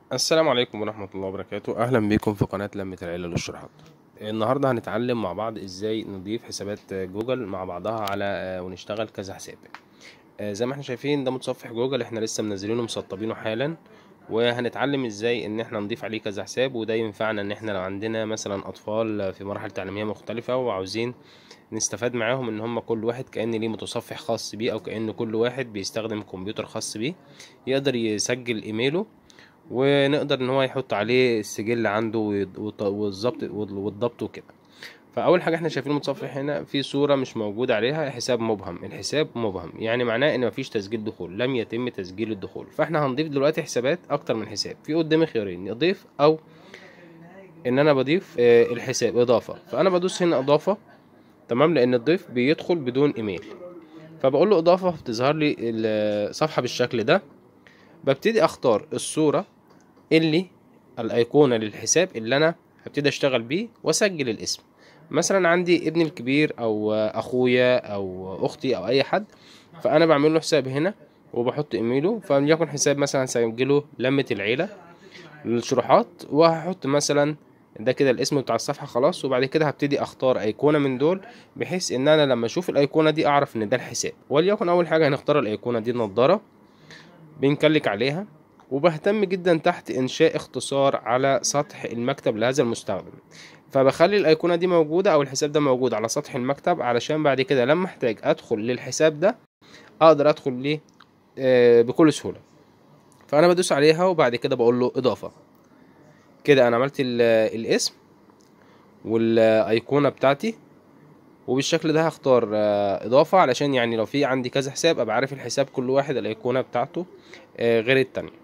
السلام عليكم ورحمة الله وبركاته أهلا بكم في قناة لمة العيلة للشروحات النهاردة هنتعلم مع بعض إزاي نضيف حسابات جوجل مع بعضها على ونشتغل كذا حساب زي ما احنا شايفين ده متصفح جوجل احنا لسه منزلينه مسطبينه حالا وهنتعلم ازاي ان احنا نضيف عليه كذا حساب وده ينفعنا ان احنا لو عندنا مثلا اطفال في مراحل تعليمية مختلفة وعاوزين نستفاد معاهم ان هم كل واحد كأن ليه متصفح خاص بيه او كأن كل واحد بيستخدم كمبيوتر خاص بيه يقدر يسجل ايميله ونقدر ان هو يحط عليه السجل عنده والظبط والضبط وكده فاول حاجه احنا شايفين المتصفح هنا في صوره مش موجود عليها حساب مبهم الحساب مبهم يعني معناه ان مفيش تسجيل دخول لم يتم تسجيل الدخول فاحنا هنضيف دلوقتي حسابات اكتر من حساب في قدامي خيارين اضيف او ان انا بضيف الحساب اضافه فانا بدوس هنا اضافه تمام لان الضيف بيدخل بدون ايميل فبقول له اضافه بتظهر لي الصفحه بالشكل ده ببتدي اختار الصوره اللي الايقونه للحساب اللي انا هبتدي اشتغل بيه واسجل الاسم مثلا عندي ابني الكبير او اخويا او اختي او اي حد فانا بعمل له حساب هنا وبحط ايميله فليكن حساب مثلا هسجله لمة العيلة للشروحات وهحط مثلا ده كده الاسم بتاع الصفحة خلاص وبعد كده هبتدي اختار ايقونة من دول بحيث ان انا لما اشوف الايقونة دي اعرف ان ده الحساب وليكن اول حاجة هنختار الايقونة دي النضارة بنكلك عليها وبهتم جدا تحت انشاء اختصار على سطح المكتب لهذا المستخدم فبخلي الايقونه دي موجوده او الحساب ده موجود على سطح المكتب علشان بعد كده لما احتاج ادخل للحساب ده اقدر ادخل ليه آه بكل سهوله فانا بدوس عليها وبعد كده بقول له اضافه كده انا عملت الاسم والايقونه بتاعتي وبالشكل ده هختار اضافه علشان يعني لو في عندي كذا حساب ابقى عارف الحساب كل واحد الايقونه بتاعته آه غير التانية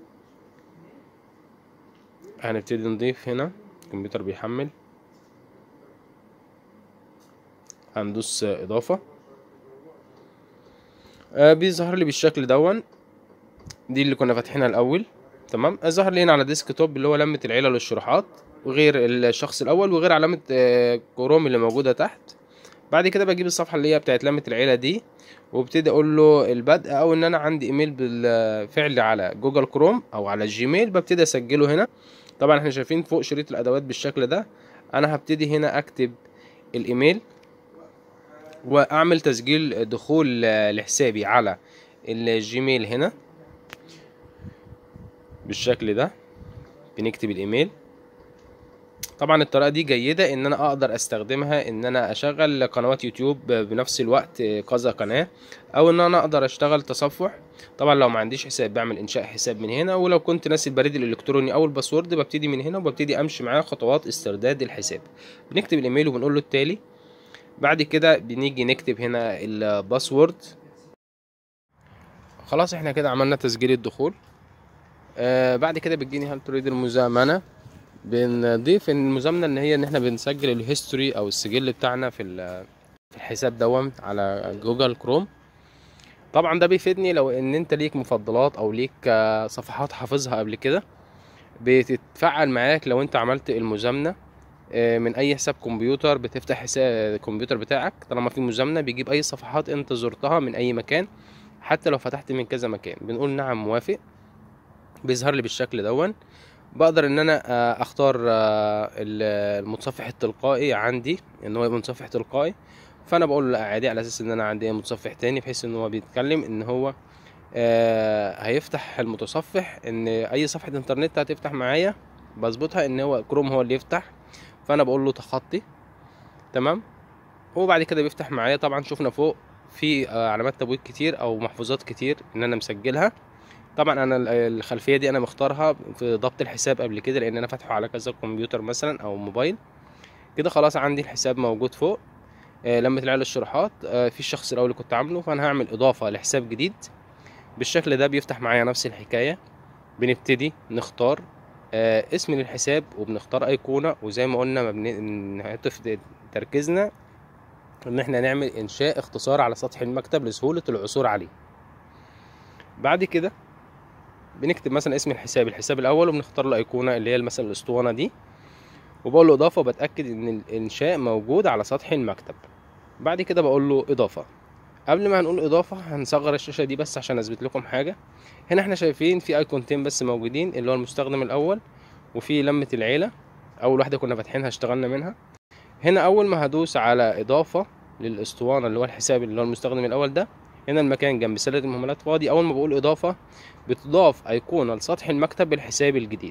هنبتدي نضيف هنا الكمبيوتر بيحمل هندوس اضافه آه بيظهر لي بالشكل دون دي اللي كنا فاتحينها الاول تمام ظهر لي هنا على ديسك توب اللي هو لمة العيلة للشروحات وغير الشخص الاول وغير علامة آه كروم اللي موجودة تحت بعد كده بجيب الصفحة اللي هي بتاعت لمة العيلة دي وابتدي اقول له البدء او ان انا عندي ايميل بالفعل على جوجل كروم او على الجيميل ببتدي اسجله هنا طبعا احنا شايفين فوق شريط الادوات بالشكل ده انا هبتدي هنا اكتب الايميل واعمل تسجيل دخول لحسابي على الجيميل هنا بالشكل ده بنكتب الايميل طبعا الطريقه دي جيده ان انا اقدر استخدمها ان انا اشغل قنوات يوتيوب بنفس الوقت كذا قناه او ان انا اقدر اشتغل تصفح طبعا لو ما عنديش حساب بعمل انشاء حساب من هنا ولو كنت ناسي البريد الالكتروني او الباسورد ببتدي من هنا وببتدي امشي معاه خطوات استرداد الحساب بنكتب الايميل وبنقول له التالي بعد كده بنيجي نكتب هنا الباسورد خلاص احنا كده عملنا تسجيل الدخول آه بعد كده بتجيني هل تريد المزامنه بنضيف المزامنه ان هي ان احنا بنسجل الهيستوري او السجل بتاعنا في في الحساب دوم على جوجل كروم طبعا ده بيفيدني لو ان انت ليك مفضلات او ليك صفحات حافظها قبل كده بتتفعل معاك لو انت عملت المزامنه من اي حساب كمبيوتر بتفتح حساب الكمبيوتر بتاعك طالما في مزامنه بيجيب اي صفحات انت زرتها من اي مكان حتى لو فتحت من كذا مكان بنقول نعم موافق بيظهر لي بالشكل دون بقدر ان انا اختار المتصفح التلقائي عندي ان هو يبقى متصفح تلقائي فانا بقول له عادي على اساس ان انا عندي متصفح تاني بحيث ان هو بيتكلم ان هو هيفتح المتصفح ان اي صفحه انترنت هتفتح معايا بظبطها ان هو كروم هو اللي يفتح فانا بقول له تخطي تمام وبعد كده بيفتح معايا طبعا شفنا فوق في علامات تبويب كتير او محفوظات كتير ان انا مسجلها طبعا انا الخلفيه دي انا مختارها في ضبط الحساب قبل كده لان انا فاتحه على كذا كمبيوتر مثلا او موبايل كده خلاص عندي الحساب موجود فوق آه لما العيله الشروحات آه في الشخص الاول اللي كنت عامله فانا هعمل اضافه لحساب جديد بالشكل ده بيفتح معايا نفس الحكايه بنبتدي نختار آه اسم للحساب وبنختار ايقونه وزي ما قلنا ما بنهتف تركيزنا ان احنا نعمل انشاء اختصار على سطح المكتب لسهوله العثور عليه بعد كده بنكتب مثلا اسم الحساب الحساب الاول وبنختار له ايقونه اللي هي مثلا الاسطوانه دي وبقول له اضافه وبتاكد ان الانشاء موجود على سطح المكتب بعد كده بقول له اضافه قبل ما هنقول اضافه هنصغر الشاشه دي بس عشان اثبت لكم حاجه هنا احنا شايفين في ايقونتين بس موجودين اللي هو المستخدم الاول وفي لمه العيله اول واحده كنا فاتحينها اشتغلنا منها هنا اول ما هدوس على اضافه للاسطوانه اللي هو الحساب اللي هو المستخدم الاول ده هنا المكان جنب سله المهملات فاضي اول ما بقول اضافه بتضاف ايقونه لسطح المكتب بالحساب الجديد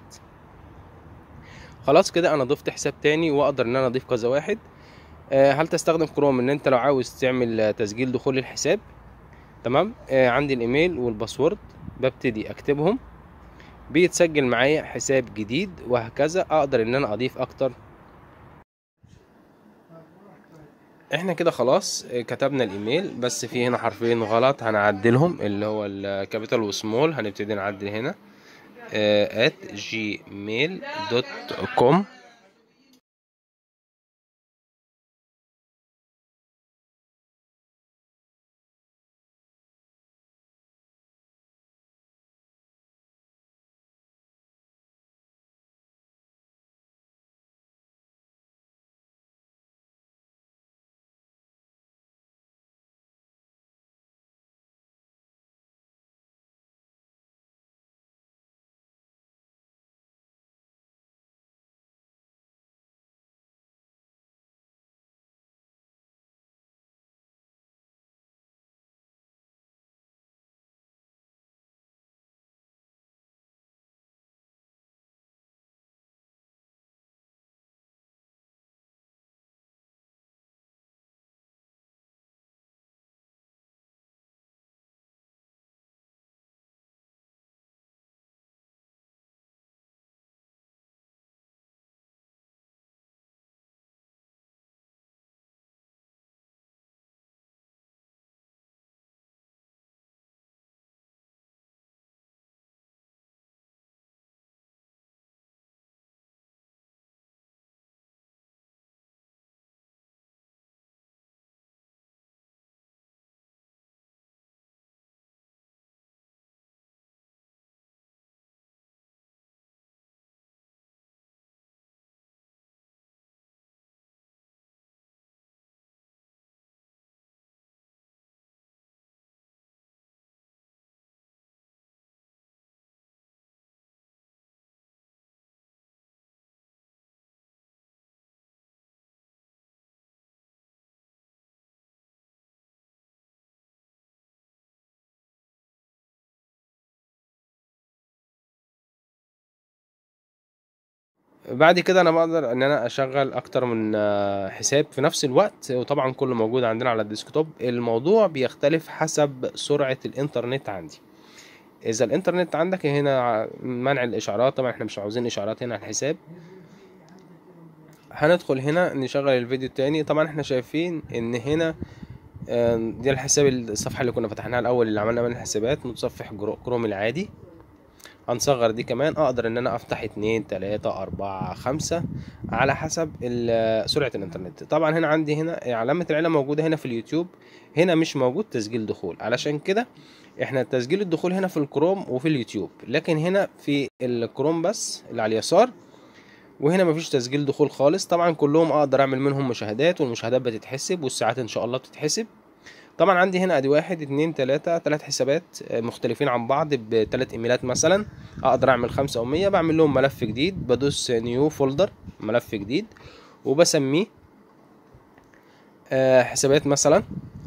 خلاص كده انا ضفت حساب تاني واقدر ان انا اضيف كذا واحد آه، هل تستخدم كروم ان انت لو عاوز تعمل آه، تسجيل دخول للحساب تمام آه، عندي الايميل والباسورد ببتدي اكتبهم بيتسجل معايا حساب جديد وهكذا اقدر ان انا اضيف اكتر احنا كده خلاص كتبنا الايميل بس في هنا حرفين غلط هنعدلهم اللي هو الكابيتال وسمول هنبتدي نعدل هنا at gmail.com بعد كده انا بقدر ان انا اشغل اكتر من آه، حساب في نفس الوقت وطبعا كله موجود عندنا على الديسكتوب الموضوع بيختلف حسب سرعة الانترنت عندي اذا الانترنت عندك هنا منع الاشعارات طبعا احنا مش عاوزين اشعارات هنا على الحساب هندخل هنا نشغل الفيديو التاني طبعا احنا شايفين ان هنا آه، دي الحساب الصفحة اللي كنا فتحناها الاول اللي عملنا منها الحسابات متصفح جرو- كروم العادي هنصغر دي كمان اقدر ان انا افتح اتنين تلاتة اربعة خمسة على حسب ال- سرعة الانترنت طبعا هنا عندي هنا علامة العلة موجودة هنا في اليوتيوب هنا مش موجود تسجيل دخول علشان كده احنا تسجيل الدخول هنا في الكروم وفي اليوتيوب لكن هنا في الكروم بس اللي على اليسار وهنا مفيش تسجيل دخول خالص طبعا كلهم اقدر اعمل منهم مشاهدات والمشاهدات بتتحسب والساعات ان شاء الله بتتحسب طبعا عندي هنا ادي واحد اتنين تلاتة تلات حسابات آه، مختلفين عن بعض بتلات ايميلات مثلا اقدر اعمل خمسة او مية بعمل لهم ملف جديد بدوس نيو فولدر ملف جديد وبسميه آه، حسابات مثلا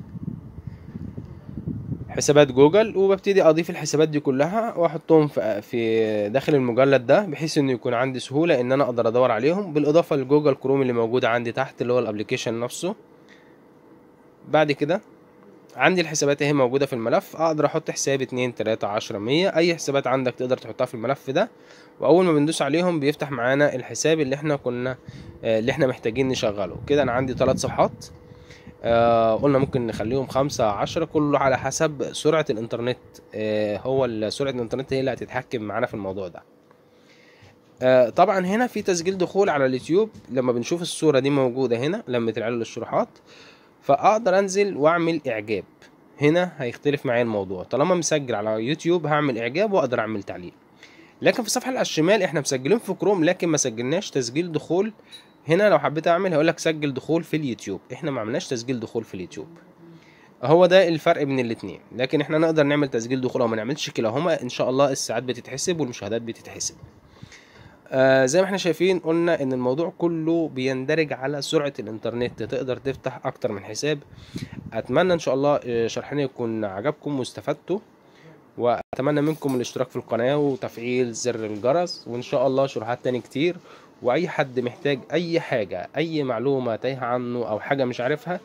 حسابات جوجل وببتدي اضيف الحسابات دي كلها واحطهم في في داخل المجلد ده بحيث انه يكون عندي سهوله ان انا اقدر ادور عليهم بالاضافه لجوجل كروم اللي موجود عندي تحت اللي هو الابلكيشن نفسه بعد كده عندي الحسابات اهي موجودة في الملف اقدر احط حساب اتنين تلاتة عشرة مية اي حسابات عندك تقدر تحطها في الملف ده واول ما بندوس عليهم بيفتح معانا الحساب اللي احنا كنا آه، اللي احنا محتاجين نشغله كده انا عندي ثلاث صفحات آه قلنا ممكن نخليهم خمسة عشرة كله على حسب سرعة الانترنت آه هو ال- سرعة الانترنت هي اللي هتتحكم معانا في الموضوع ده آه طبعا هنا في تسجيل دخول على اليوتيوب لما بنشوف الصورة دي موجودة هنا لما العلل للشروحات فاقدر انزل واعمل اعجاب هنا هيختلف معايا الموضوع طالما مسجل على يوتيوب هعمل اعجاب واقدر اعمل تعليق لكن في الصفحه اللي على الشمال احنا مسجلين في كروم لكن ما سجلناش تسجيل دخول هنا لو حبيت اعمل هيقول لك سجل دخول في اليوتيوب احنا ما عملناش تسجيل دخول في اليوتيوب هو ده الفرق بين الاتنين لكن احنا نقدر نعمل تسجيل دخول او ما نعملش كلاهما ان شاء الله الساعات بتتحسب والمشاهدات بتتحسب آه زي ما احنا شايفين قلنا ان الموضوع كله بيندرج على سرعة الانترنت تقدر تفتح اكتر من حساب اتمنى ان شاء الله آه، شرحنا يكون عجبكم واستفدتوا واتمنى منكم الاشتراك في القناة وتفعيل زر الجرس وان شاء الله شروحات تاني كتير واي حد محتاج اي حاجة اي معلومة تايهة عنه او حاجة مش عارفها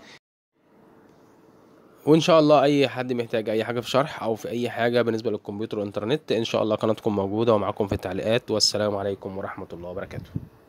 وان شاء الله اي حد محتاج اي حاجه في شرح او في اي حاجه بالنسبه للكمبيوتر والانترنت ان شاء الله قناتكم موجوده ومعاكم في التعليقات والسلام عليكم ورحمه الله وبركاته